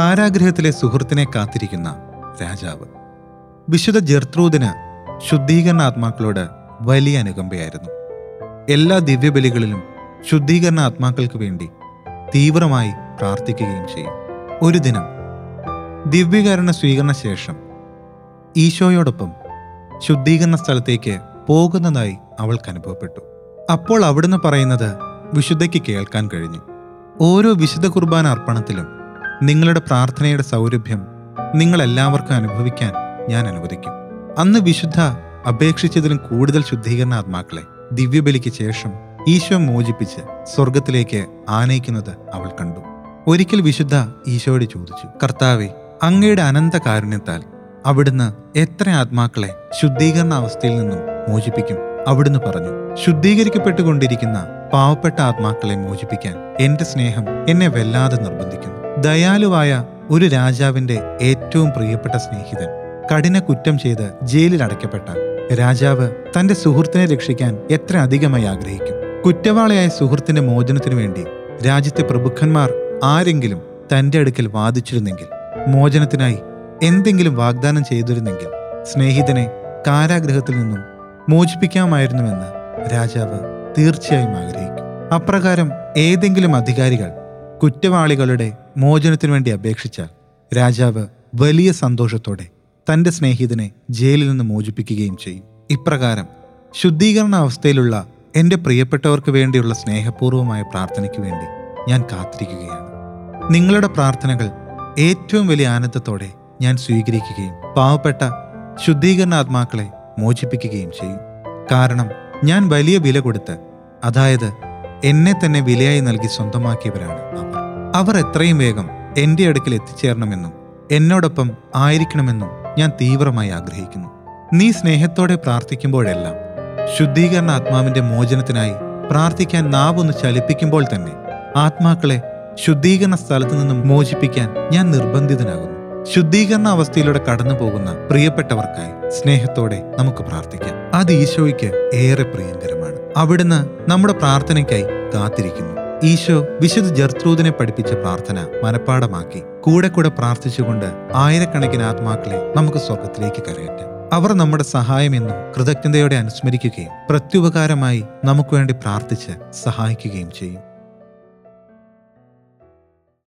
കാരാഗ്രഹത്തിലെ സുഹൃത്തിനെ കാത്തിരിക്കുന്ന രാജാവ് വിശുദ്ധ ജർത്രൂദിന് ശുദ്ധീകരണ ആത്മാക്കളോട് വലിയ അനുകമ്പയായിരുന്നു എല്ലാ ദിവ്യബലികളിലും ശുദ്ധീകരണ ആത്മാക്കൾക്ക് വേണ്ടി തീവ്രമായി പ്രാർത്ഥിക്കുകയും ചെയ്യും ഒരു ദിനം ദിവ്യകരണ സ്വീകരണ ശേഷം ഈശോയോടൊപ്പം ശുദ്ധീകരണ സ്ഥലത്തേക്ക് പോകുന്നതായി അവൾക്ക് അനുഭവപ്പെട്ടു അപ്പോൾ അവിടുന്ന് പറയുന്നത് വിശുദ്ധയ്ക്ക് കേൾക്കാൻ കഴിഞ്ഞു ഓരോ വിശുദ്ധ കുർബാന അർപ്പണത്തിലും നിങ്ങളുടെ പ്രാർത്ഥനയുടെ സൗരഭ്യം നിങ്ങൾ എല്ലാവർക്കും അനുഭവിക്കാൻ ഞാൻ അനുവദിക്കും അന്ന് വിശുദ്ധ അപേക്ഷിച്ചതിലും കൂടുതൽ ശുദ്ധീകരണ ആത്മാക്കളെ ദിവ്യബലിക്ക് ശേഷം ഈശോ മോചിപ്പിച്ച് സ്വർഗത്തിലേക്ക് ആനയിക്കുന്നത് അവൾ കണ്ടു ഒരിക്കൽ വിശുദ്ധ ഈശോയോട് ചോദിച്ചു കർത്താവെ അങ്ങയുടെ അനന്ത കാരുണ്യത്താൽ അവിടുന്ന് എത്ര ആത്മാക്കളെ ശുദ്ധീകരണ അവസ്ഥയിൽ നിന്നും മോചിപ്പിക്കും അവിടുന്ന് പറഞ്ഞു ശുദ്ധീകരിക്കപ്പെട്ടുകൊണ്ടിരിക്കുന്ന പാവപ്പെട്ട ആത്മാക്കളെ മോചിപ്പിക്കാൻ എന്റെ സ്നേഹം എന്നെ വല്ലാതെ നിർബന്ധിക്കുന്നു ദയാലുവായ ഒരു രാജാവിന്റെ ഏറ്റവും പ്രിയപ്പെട്ട സ്നേഹിതൻ കഠിന കുറ്റം ചെയ്ത് ജയിലിൽ അടയ്ക്കപ്പെട്ട രാജാവ് തന്റെ സുഹൃത്തിനെ രക്ഷിക്കാൻ എത്ര അധികമായി ആഗ്രഹിക്കും കുറ്റവാളിയായ സുഹൃത്തിന്റെ മോചനത്തിനു വേണ്ടി രാജ്യത്തെ പ്രഭുക്കന്മാർ ആരെങ്കിലും തന്റെ അടുക്കൽ വാദിച്ചിരുന്നെങ്കിൽ മോചനത്തിനായി എന്തെങ്കിലും വാഗ്ദാനം ചെയ്തിരുന്നെങ്കിൽ സ്നേഹിതനെ കാരാഗ്രഹത്തിൽ നിന്നും മോചിപ്പിക്കാമായിരുന്നുവെന്ന് രാജാവ് തീർച്ചയായും ആഗ്രഹിക്കും അപ്രകാരം ഏതെങ്കിലും അധികാരികൾ കുറ്റവാളികളുടെ മോചനത്തിനു വേണ്ടി അപേക്ഷിച്ചാൽ രാജാവ് വലിയ സന്തോഷത്തോടെ തന്റെ സ്നേഹിതനെ ജയിലിൽ നിന്ന് മോചിപ്പിക്കുകയും ചെയ്യും ഇപ്രകാരം ശുദ്ധീകരണ അവസ്ഥയിലുള്ള എന്റെ പ്രിയപ്പെട്ടവർക്ക് വേണ്ടിയുള്ള സ്നേഹപൂർവമായ പ്രാർത്ഥനയ്ക്ക് വേണ്ടി ഞാൻ കാത്തിരിക്കുകയാണ് നിങ്ങളുടെ പ്രാർത്ഥനകൾ ഏറ്റവും വലിയ ആനന്ദത്തോടെ ഞാൻ സ്വീകരിക്കുകയും പാവപ്പെട്ട ശുദ്ധീകരണ ആത്മാക്കളെ മോചിപ്പിക്കുകയും ചെയ്യും കാരണം ഞാൻ വലിയ വില കൊടുത്ത് അതായത് എന്നെ തന്നെ വിലയായി നൽകി സ്വന്തമാക്കിയവരാണ് അവർ അവർ എത്രയും വേഗം എന്റെ അടുക്കൽ എത്തിച്ചേരണമെന്നും എന്നോടൊപ്പം ആയിരിക്കണമെന്നും ഞാൻ തീവ്രമായി ആഗ്രഹിക്കുന്നു നീ സ്നേഹത്തോടെ പ്രാർത്ഥിക്കുമ്പോഴെല്ലാം ശുദ്ധീകരണ ആത്മാവിന്റെ മോചനത്തിനായി പ്രാർത്ഥിക്കാൻ നാവൊന്ന് ചലിപ്പിക്കുമ്പോൾ തന്നെ ആത്മാക്കളെ ശുദ്ധീകരണ സ്ഥലത്തു നിന്നും മോചിപ്പിക്കാൻ ഞാൻ നിർബന്ധിതനാകുന്നു ശുദ്ധീകരണ അവസ്ഥയിലൂടെ കടന്നു പോകുന്ന പ്രിയപ്പെട്ടവർക്കായി സ്നേഹത്തോടെ നമുക്ക് പ്രാർത്ഥിക്കാം അത് ഈശോയ്ക്ക് ഏറെ പ്രിയങ്കരമാണ് അവിടുന്ന് നമ്മുടെ പ്രാർത്ഥനയ്ക്കായി കാത്തിരിക്കുന്നു ഈശോ വിശുദ്ധ ജർത്രൂദിനെ പഠിപ്പിച്ച പ്രാർത്ഥന മനഃപ്പാടമാക്കി കൂടെ കൂടെ പ്രാർത്ഥിച്ചുകൊണ്ട് ആയിരക്കണക്കിന് ആത്മാക്കളെ നമുക്ക് സ്വർഗത്തിലേക്ക് കരയറ്റാം അവർ നമ്മുടെ സഹായമെന്നും കൃതജ്ഞതയോടെ അനുസ്മരിക്കുകയും പ്രത്യുപകാരമായി നമുക്ക് വേണ്ടി പ്രാർത്ഥിച്ച് സഹായിക്കുകയും ചെയ്യും